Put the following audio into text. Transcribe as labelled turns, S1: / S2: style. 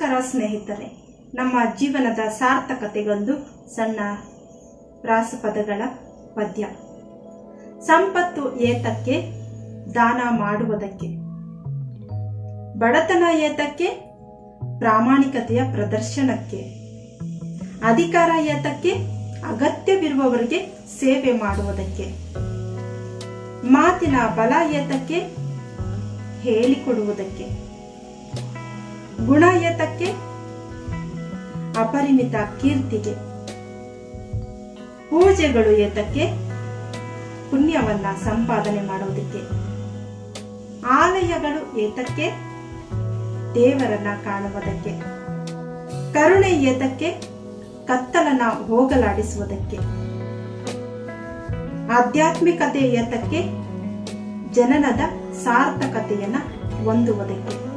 S1: ನಮಸ್ಕಾರ ಸ್ನೇಹಿತರೆ ನಮ್ಮ ಜೀವನದ ಸಾರ್ಥಕತೆಗೊಂದು ಸಣ್ಣ ರಾಸಪದಗಳ ಪದ್ಯ ಸಂಪತ್ತು ಏತಕ್ಕೆ ದಾನ ಮಾಡುವುದಕ್ಕೆ ಬಡತನ ಏತಕ್ಕೆ ಪ್ರಾಮಾಣಿಕತೆಯ ಪ್ರದರ್ಶನಕ್ಕೆ ಅಧಿಕಾರ ಏತಕ್ಕೆ ಅಗತ್ಯವಿರುವವರಿಗೆ ಸೇವೆ ಮಾಡುವುದಕ್ಕೆ ಮಾತಿನ ಬಲ ಏತಕ್ಕೆ ಹೇಳಿಕೊಡುವುದಕ್ಕೆ ಗುಣ ಏತಕ್ಕೆ ಅಪರಿಮಿತ ಕೀರ್ತಿಗೆ ಪೂಜೆಗಳು ಏತಕ್ಕೆ ಪುಣ್ಯವನ್ನ ಸಂಪಾದನೆ ಮಾಡುವುದಕ್ಕೆ ಆಲಯಗಳು ಏತಕ್ಕೆ ದೇವರನ್ನ ಕಾಣುವುದಕ್ಕೆ ಕರುಣೆ ಏತಕ್ಕೆ ಕತ್ತಲನ್ನ ಹೋಗಲಾಡಿಸುವುದಕ್ಕೆ ಆಧ್ಯಾತ್ಮಿಕತೆ ಏತಕ್ಕೆ ಜನನದ ಸಾರ್ಥಕತೆಯನ್ನ ಹೊಂದುವುದಕ್ಕೆ